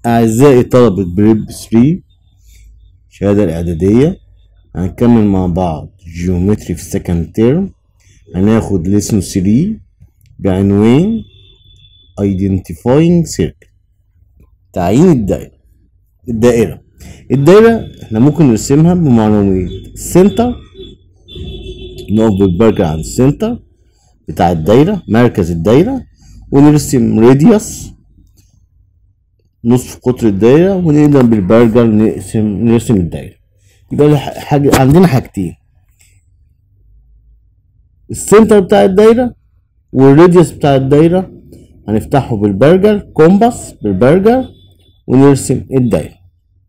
أعزائي طلبة بريب 3 الشهادة الإعدادية هنكمل مع بعض جيومتري في السكند تيرم هناخد ليسون 3 بعنوان Identifying Circle تعيين الدائرة الدائرة الدائرة احنا ممكن نرسمها بمعلومات السنتر نقف بالبرجر عند السنتر بتاع الدايرة مركز الدايرة ونرسم راديوس نصف قطر الدايرة ونقدر بالبرجر نقسم نرسم الدايرة يبقى حاجة عندنا حاجتين السنتر بتاع الدايرة والراديوس بتاع الدايرة هنفتحه بالبرجر كومباس بالبرجر ونرسم الدايرة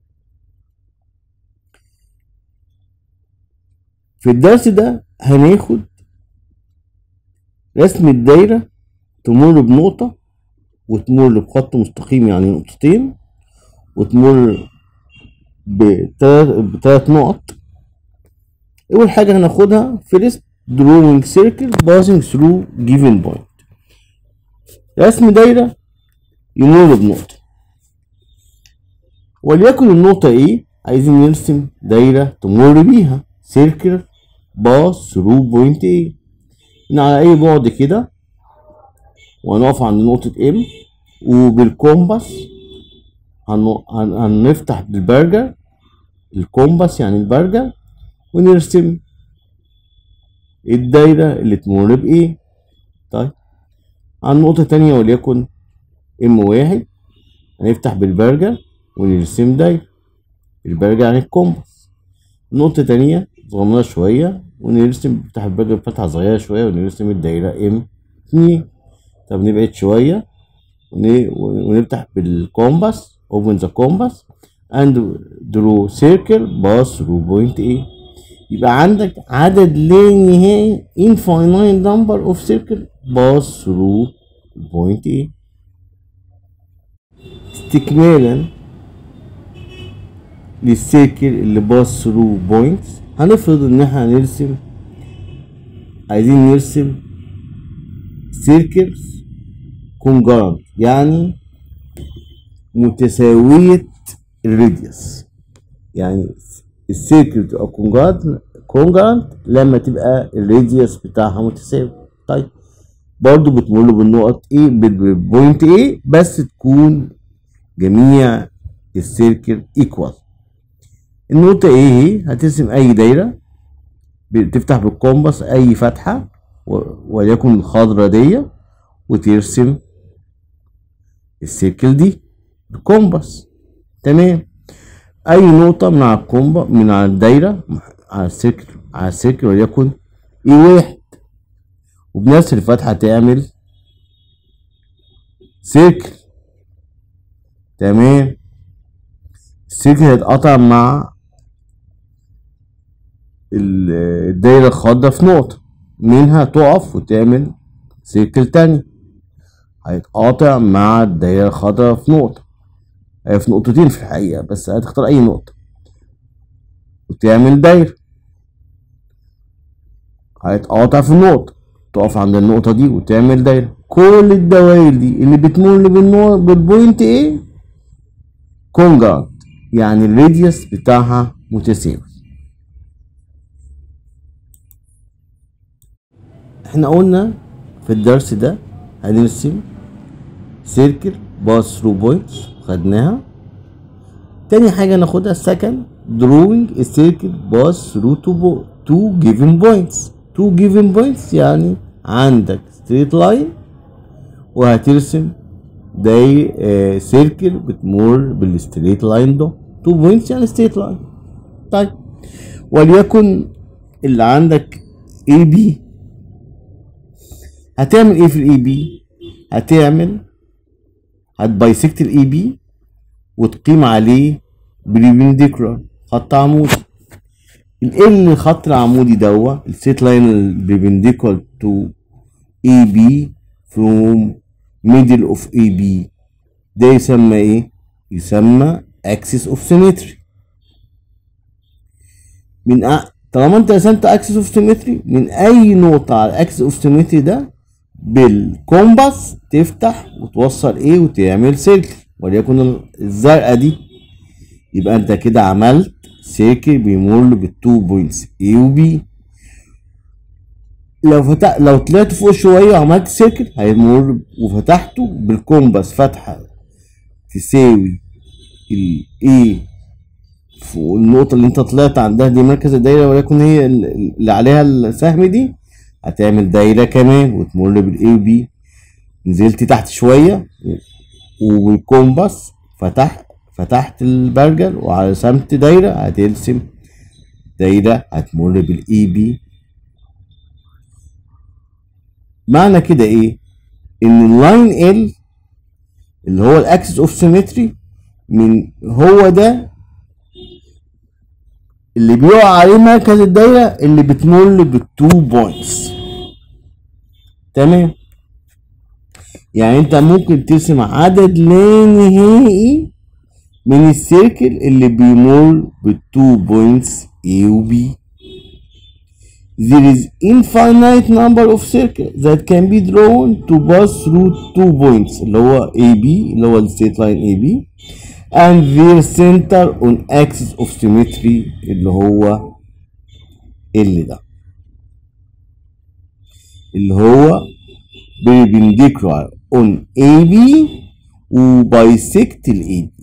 في الدرس ده هناخد رسم الدايرة تمر بنقطة وتمر بخط مستقيم يعني نقطتين وتمر بثلاث نقط أول حاجة هناخدها first drawing circle passing through given point رسم دايرة يمر بنقطة وليكن النقطة ايه عايزين نرسم دايرة تمر بيها circle باس through point A من على أي بعد كده وهنقف عند نقطة M وبالكومباس هن... هن... هنفتح بالبرجر الكومباس يعني البرجر ونرسم الدايرة اللي تمر بإيه طيب عن نقطة تانية وليكن ام واحد هنفتح بالبرجر ونرسم دايرة البرجر يعني الكومباس نقطة تانية صغننة شوية ونرسم نفتح البرجر بفتحة صغيرة شوية ونرسم الدايرة ام اتنين طب نبعد شوية ونفتح بالكومباس open the compass and draw circle pass through point A يبقى عندك عدد لا نهائي infinite number of circle pass through point A استكمالا للسيركل اللي باص ثرو بوينتس هنفرض ان احنا هنرسم عايزين نرسم سيركلز كونجرانت يعني متساوية الراديوس يعني السيركل بتبقى كونجرانت كونجرانت لما تبقى الراديوس بتاعها متساوي طيب برضو بتمر بالنقط ايه بالبوينت ايه بس تكون جميع السيركل ايكوال النقطة ايه هي هترسم اي دايرة تفتح بالكومباس اي فتحة وليكن الخضرة دي وترسم السيركل دي بالكومباس تمام اي نقطة من على الكومبا من على الدايرة على السيركل على السيركل وليكن اي واحد وبنفس الفتحة تعمل سيركل تمام السيركل هيتقطع مع الدايرة الخضراء في نقطة منها تقف وتعمل سيركل تاني هيتقاطع مع الدايرة الخضراء في نقطة هي في نقطتين في الحقيقة بس هتختار أي نقطة وتعمل دايرة هيتقاطع في النقطة تقف عند النقطة دي وتعمل دايرة كل الدوائر دي اللي بتمر بالنقطة بالبوينت ايه كونجرانت يعني الراديوس بتاعها متساوي احنا قلنا في الدرس ده هنرسم سيركل باس ثرو بوينتس خدناها تاني حاجة ناخدها second drawing a circle pass through two, two given points two given points يعني عندك straight line وهترسم داي آه سيركل بتمر بالستريت لاين ده two points يعني straight line طيب وليكن اللي عندك اي بي هتعمل ايه في الاي بي هتعمل هتبايسكت الاي بي وتقيم عليه بريبنديكولار خط عمودي ال الخط العمودي دوا الستريت لاين البريبنديكولار تو اي بي فروم ميدل اوف اي بي ده يسمى ايه يسمى اكسس اوف سيمتري من أ... طالما انت رسمت اكسس اوف سيمتري من اي نقطه على الاكسس اوف سيمتري ده بالكومباس تفتح وتوصل ايه وتعمل سيركل وليكن الزرقاء دي يبقى انت كده عملت سيركل بيمر بالتو بوينتس A و B لو فتح لو طلعت فوق شوية وعملت سيركل هيمر وفتحته بالكومباس فتحة تساوي ال A فوق النقطة اللي انت طلعت عندها دي مركز الدايرة وليكن هي اللي عليها السهم دي هتعمل دايرة كمان وتمر بال A و B نزلت تحت شوية والكومباس فتح فتحت البرجل ورسمت دايرة هترسم دايرة هتمر بالاي بي معنى كده ايه ان اللاين ال اللي هو الاكسس اوف سيمتري من هو ده اللي بيقع عليه مركز الدايرة اللي بتمر بالتو بوينتس تمام يعني انت ممكن ترسم عدد لا نهائي من السيركل اللي بيمر بالتو بوينتس A و B there is infinite number of circles that can be drawn to pass through two points اللي هو AB اللي هو الستيت لاين AB and their center on axis of symmetry اللي هو اللي ده اللي هو perpendicular on AB و bisect ال AB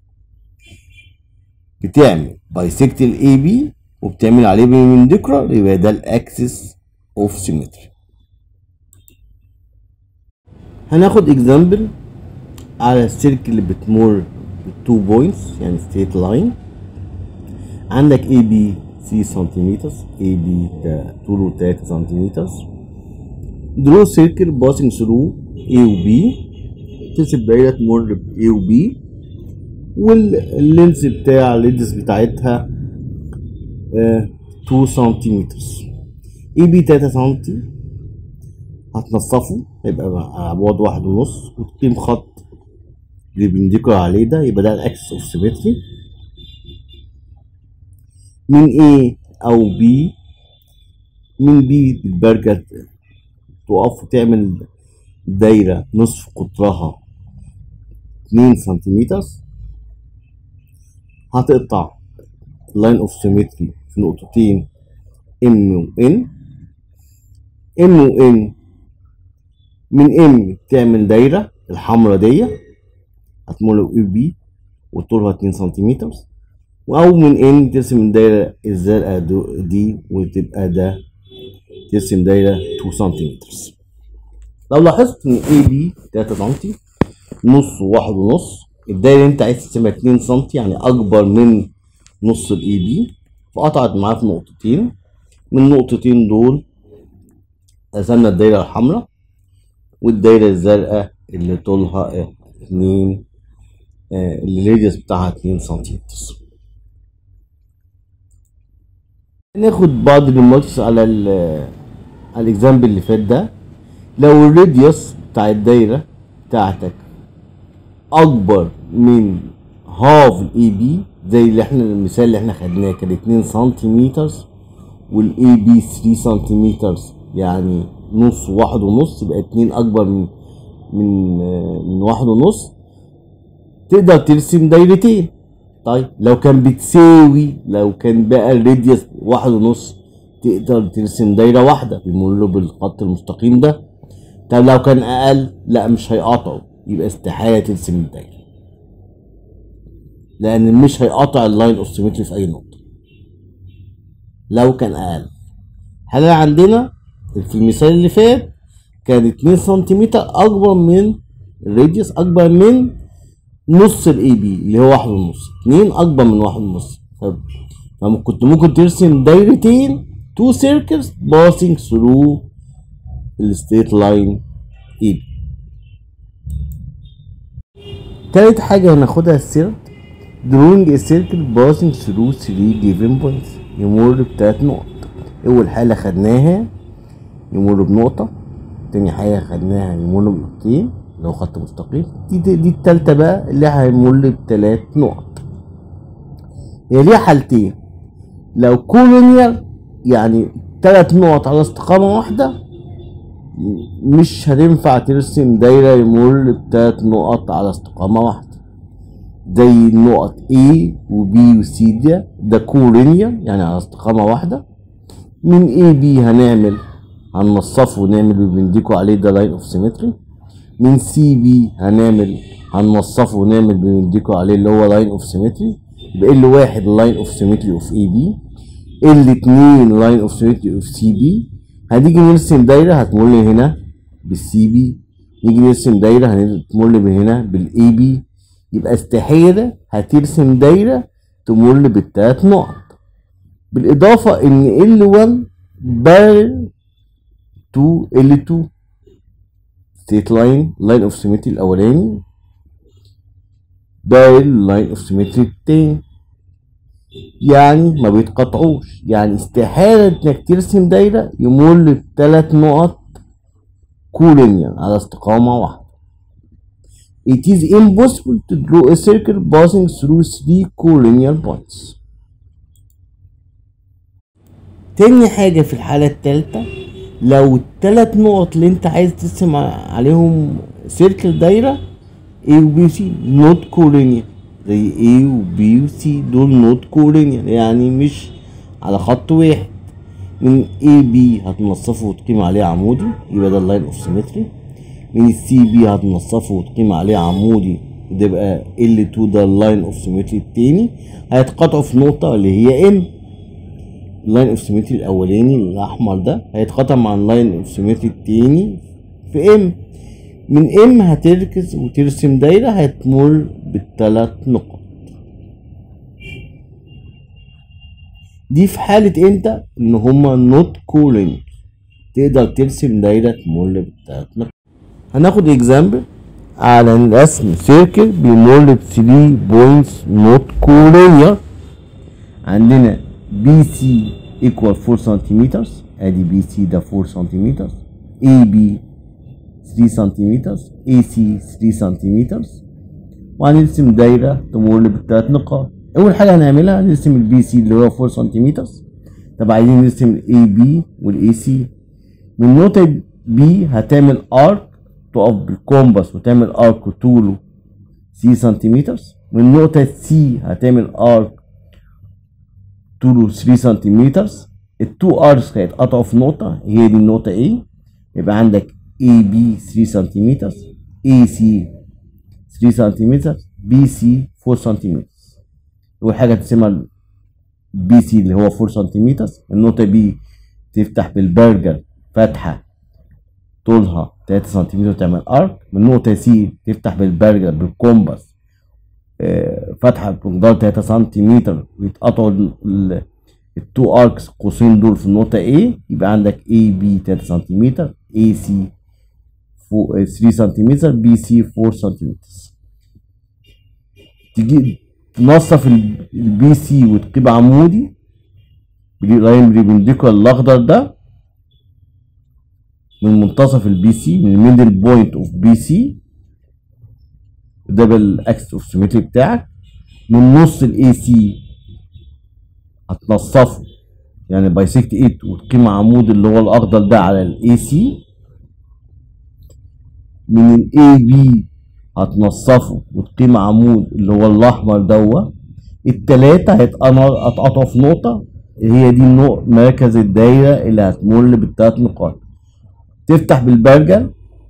بتعمل bisect ال AB وبتعمل عليه perpendicular يبقى ده الاكسس اوف سيمتري هناخد اكزامبل على السيركل اللي بتمر بالتو بوينتس يعني ستريت لاين عندك اي بي 3 سنتيمتر اي بي ده طوله 3 سنتيمتر درو سيركل باسنج ثرو A و B ترسم دايرة تمر ب A و B واللينس بتاع الليدز بتاعتها آه 2 سنتيمتر اي بي 3 سنتي هتنصفه هيبقى على بعد واحد ونص وتقيم خط بربنديكولار عليه ده يبقى ده الاكسس اوف سيمتري من A او B من B بالبرجر تقف وتعمل دايرة نصف قطرها اتنين سنتيمتر هتقطع لاين اوف سيمتري في نقطتين ام و ان ام و ان من ام تعمل دايرة الحمرا دي هتمر اي بي وطولها اتنين سنتيمتر او من ان ترسم الدايرة الزرقاء دي وتبقى ده ترسم دايرة 2 سنتيمتر لو لاحظت ان اي بي 3 سنتي نص وواحد ونص الدايرة اللي انت عايز ترسمها 2 سنتي يعني اكبر من نص الاي بي فقطعت معاه في نقطتين من النقطتين دول رسمنا الدايرة الحمراء والدايرة الزرقاء اللي طولها اتنين آه اللي الراديوس بتاعها اتنين سنتيمتر ناخد بعض الريماركس على ال على الاكزامبل اللي فات ده لو الراديوس بتاع الدايرة بتاعتك اكبر من هاف الاي بي زي اللي احنا المثال اللي احنا خدناه كان 2 سنتيمتر والاي بي 3 سنتيمتر يعني نص وواحد ونص يبقى اتنين اكبر من من من واحد ونص تقدر ترسم دايرتين طيب لو كان بتساوي لو كان بقى الراديوس واحد ونص تقدر ترسم دايرة واحدة بيمر بالخط المستقيم ده طب لو كان أقل لا مش هيقطعوا يبقى استحالة ترسم الدايرة لأن مش هيقطع اللاين اوف سيمتري في أي نقطة لو كان أقل حاجة عندنا في المثال اللي فات كان اتنين سنتيمتر أكبر من الراديوس أكبر من نص الاي بي اللي هو واحد ونص اتنين أكبر من واحد ونص فكنت ممكن ترسم دايرتين two circles passing through the straight line AB تالت حاجة هناخدها السيرت drawing a circle passing through three given points يمر بتلات نقط أول حالة خدناها يمر بنقطة تاني حاجة خدناها يمر بنقطتين لو خط مستقيم دي, دي, دي التالتة بقى اللي هيمر بتلات نقط هي ليها حالتين لو كولونيال يعني تلات نقط على استقامة واحدة مش هتنفع ترسم دايرة يمر بتلات نقط على استقامة واحدة زي النقط A و B و C ده ده كولينير يعني على استقامة واحدة من A B هنعمل هننصفه ونعمل بنديكو عليه ده لاين اوف سيمتري من سي بي هنعمل هنوصفه ونعمل بنديكو عليه اللي هو لاين اوف سيمتري يبقى ال واحد لاين اوف سيمتري اوف اي بي ال اتنين لاين اوف سيمتري اوف سي بي هنيجي نرسم دايره هتمر هنا بالسي بي نيجي نرسم دايره هتمر من هنا بالاي بي يبقى استحاله هترسم دايره تمر بالتلات نقط بالاضافه ان ال 1 بارل تو ال 2 ستيت لاين لاين اوف سيمتري الاولاني بارل لاين اوف سيمتري التاني يعني ما بيتقطعوش يعني استحالة انك ترسم دايرة يمر بثلاث نقط كولينير على استقامة واحدة It is impossible to draw a circle passing through three collinear points. تاني حاجة في الحالة التالتة لو التلات نقط اللي انت عايز ترسم عليهم سيركل دايرة A و B و C not collinear زي A و B و C دول not collinear يعني مش على خط واحد من A B هتنصفه وتقيم عليه عمودي يبقى ده اللاين اوف سيمتري من السي بي هتنصفه وتقيم عليه عمودي وده يبقى L2 ده اللاين اوف سيمتري التاني هيتقاطعوا في نقطة اللي هي M اللاين اوف سيمتري الاولاني الاحمر ده هيتقاطع مع اللاين اوف سيمتري التاني في ام من ام هتركز وترسم دايره هتمر بالثلاث نقط دي في حالة انت ان هما نوت كولينج تقدر ترسم دايرة تمر بالثلاث نقط هناخد اكزامبل على رسم سيركل بيمر ب 3 بوينتس نوت كولينير عندنا بي سي equal 4 سنتيمتر ادي بي سي ده 4 سنتيمتر اي بي 3 سنتيمتر اي سي 3 سنتيمتر وهنرسم دايره تمر بالثلاث نقاط اول حاجه هنعملها هنرسم البي سي اللي هو 4 سنتيمتر طب عايزين نرسم الاي بي والاي سي من نقطه بي هتعمل ارك تقف بالكومباس وتعمل ارك طوله 3 سنتيمتر من نقطه سي هتعمل ارك طوله 3 سنتيمتر التو ارز هيتقطعوا في نقطة هي دي النقطة A يبقى عندك AB 3 سنتيمتر AC 3 سنتيمتر BC 4 سنتيمتر أول حاجة ترسمها BC اللي هو 4 سنتيمتر النقطة B تفتح بالبرجر فتحة طولها 3 سنتيمتر وتعمل ارك من نقطة C تفتح بالبرجر بالكومباس فتحه بمقدار 3 سنتيمتر ويتقطعوا التو اركس قوسين دول في النقطة A يبقى عندك A B 3 سنتيمتر A C 3 سنتيمتر B C 4 سنتيمتر تيجي تنصف البي سي وتقيب عمودي لاين بريبنديكولار الاخضر ده من منتصف البي سي من الميدل بوينت اوف بي سي ده بالاكس اوف سيمتري بتاعك من نص الاي سي هتنصفه يعني بايسكت 8 وتقيم عمود اللي هو الاخضر ده على الاي سي من الاي بي هتنصفه وتقيم عمود اللي هو الاحمر دوت التلاتة هيتقطعوا في نقطة هي دي النقطة مركز الدايرة اللي هتمر بالتلات نقاط تفتح بالبرجل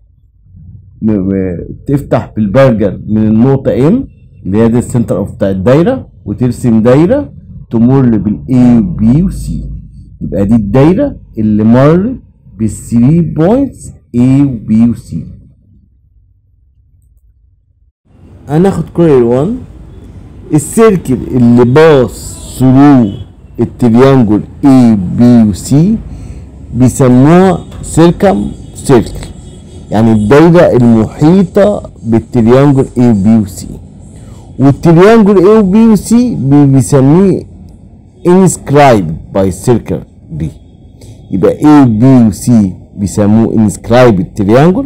تفتح بالبرجر من النقطة ام اللي هي دي السنتر اوف بتاع الدايرة وترسم دايرة تمر بالاي وبي وسي يبقى دي الدايرة اللي مر بالثري بوينتس A وبي وسي هناخد كورير 1 السيركل اللي باص ثرو التريانجل A B وC بيسموها سيركم سيركل يعني الدايرة المحيطة بالتريانجل A و B و C والتريانجل A و B و C بيسميه inscribed by circle D يبقى A و B و C بيسموه inscribed triangle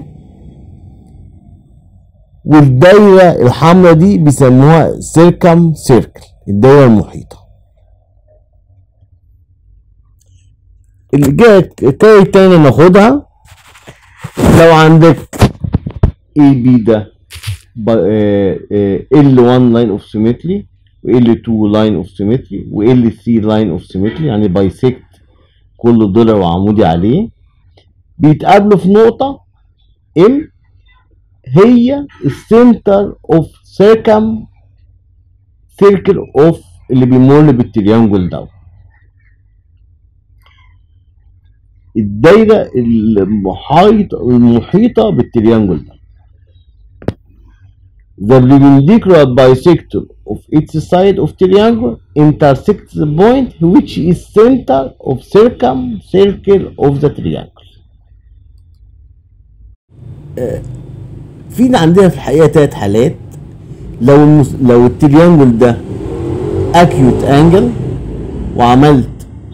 والدايرة الحمراء دي بيسموها circum circle الدايرة المحيطة الجهة التانية التانية ناخدها لو عندك اي بي ده L1 line of symmetry و L2 line of symmetry و L3 line of symmetry يعني بايسكت كل ضلع وعمودي عليه بيتقابلوا في نقطة M هي السنتر اوف سيركم سيركل اوف اللي بيمر بالتريانجل ده الدايرة المحيطة المحيطة بالتريانجل ده The perpendicular bisector of each side of triangle intersects the point which is center of circumcircle of the triangle. آه، في عندنا في الحقيقة تلات حالات لو المس... لو التريانجل ده acute angle وعملت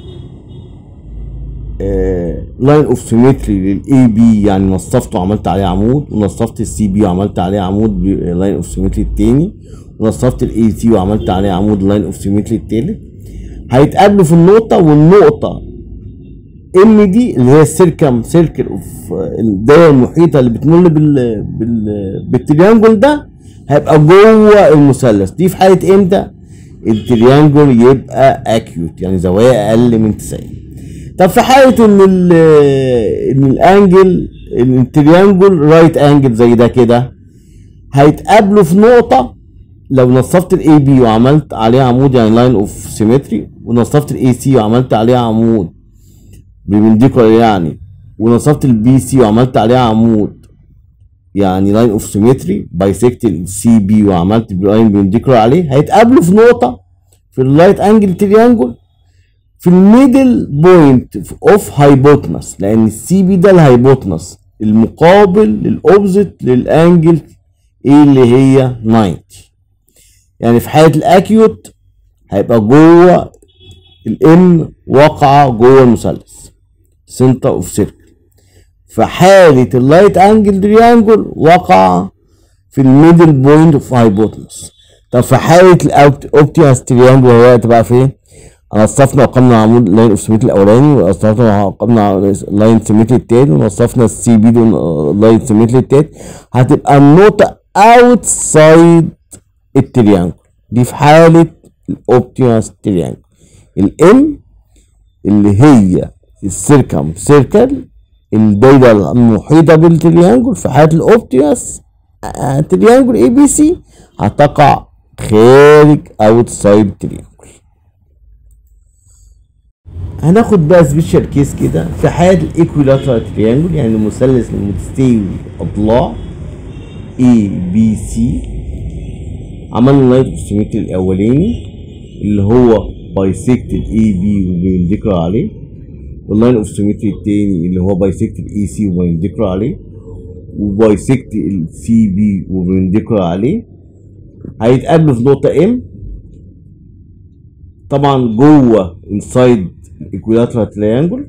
لاين اوف سيمتري للاي بي يعني نصفته وعملت عليه عمود ونصفت السي بي وعملت عليه عمود لاين اوف سيمتري التاني ونصفت الاي سي وعملت عليه عمود لاين اوف سيمتري التالت هيتقابلوا في النقطة والنقطة ام دي اللي هي السيركم سيركل اوف الدايره المحيطه اللي بتمر بال بال بالتريانجل ده هيبقى جوه المثلث دي في حاله امتى؟ التريانجل يبقى اكيوت يعني زوايا اقل من 90 طب في حاله ان ال ان الانجل ان التريانجل رايت انجل زي ده كده هيتقابلوا في نقطه لو نصفت الاي بي وعملت عليه عمود يعني لاين اوف سيمتري ونصفت الاي سي وعملت عليه عمود بربنديكولار يعني ونصفت البي سي وعملت عليها عمود يعني لاين اوف سيمتري بايسكت السي بي وعملت لاين بربنديكولار عليه هيتقابلوا في نقطه في اللايت انجل تريانجل في الميدل بوينت اوف هايبوتنس لان السي بي ده الهايبوتنس المقابل للاوبزيت للانجل ايه اللي هي 90 يعني في حاله الاكيوت هيبقى جوه الام واقعه جوه المثلث سنتر اوف سيركل في حالة اللايت انجل تريانجل وقع في الميدل بوينت اوف هايبوتنس طب في حالة الاوبتياس تريانجل وهي هتبقى فين؟ نصفنا وقمنا عمود لاين اوف سيمتري الاولاني ونصفنا وقمنا لاين سيمتري التاني ونصفنا السي بي لاين سيمتري التالت هتبقى النقطة اوتسايد التريانجل دي في حالة الاوبتياس تريانجل الام اللي هي السيركم سيركل الدايره المحيطه بالتريانجل في حاله الاوبتيوس تريانجل اي بي سي هتقع خارج اوتسايد تريانجل هناخد بقى سبيشال كيس كده في حاله الايكويلاترال تريانجل يعني المثلث المتساوي اضلاع اي بي سي عملنا لايت سيمتري الاولاني اللي هو بايسكت الاي بي وبينديكولار عليه واللاين اوف سيمتري التاني اللي هو بايسكت الاي سي وبينديكولار عليه وبايسكت السي بي وبينديكولار عليه هيتقابلوا في نقطة ام طبعا جوه انسايد الايكويلاترال تريانجل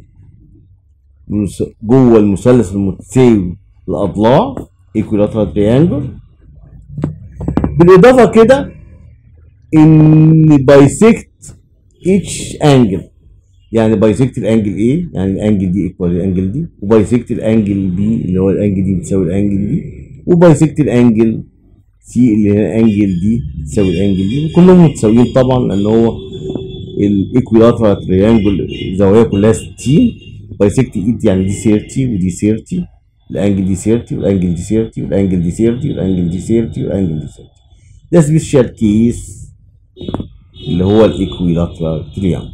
جوه المثلث المتساوي الاضلاع ايكويلاترال تريانجل بالاضافه كده ان بايسكت each انجل يعني بايسكت الانجل ايه يعني الانجل دي ايكوال الانجل دي وبايسكت الانجل بي اللي هو الانجل دي بتساوي الانجل دي وبايسكت الانجل سي اللي هي الانجل دي بتساوي الانجل دي وكلهم متساويين طبعا لان هو الايكويلاترال تريانجل زوايا كلها 60 بايسكت ايت يعني دي 30 ودي 30 الانجل دي 30 والانجل دي 30 والانجل دي 30 والانجل دي 30 والانجل دي 30 ده سبيشال كيس اللي هو الايكويلاترال تريانجل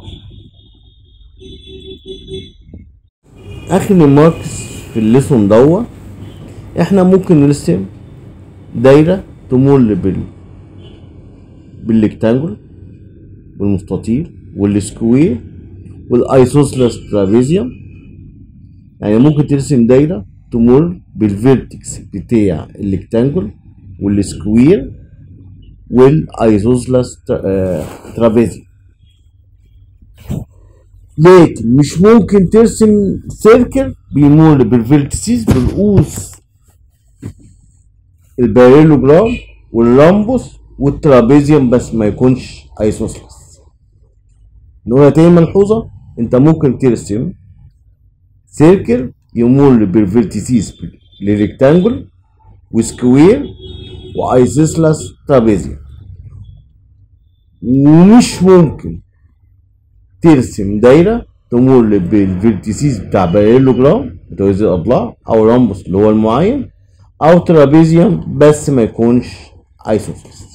اخر الماركس في الليسون دوا احنا ممكن نرسم دايره تمر بال بالريكتانجل والمستطيل والسكوير والايسوسلس ترابيزيوم يعني ممكن ترسم دايره تمر بالفيرتكس بتاع الريكتانجل والسكوير والايسوسلس ترابيزيوم لكن مش ممكن ترسم سيركل بيمر بالفيرتسيس بالقوس الباريلوجرام والرامبوس والترابيزيوم بس ما يكونش ايسوسلس نقولها تاني ملحوظه انت ممكن ترسم سيركل يمر بالفيرتسيس للريكتانجل وسكوير وايسيسلاس ترابيزيوم ومش ممكن ترسم دايرة تمر بالفيرتيسيز بتاع باريلوجرام متوازي الأضلاع أو رامبوس اللي هو المعين أو ترابيزيوم بس ما يكونش ايسوسيلس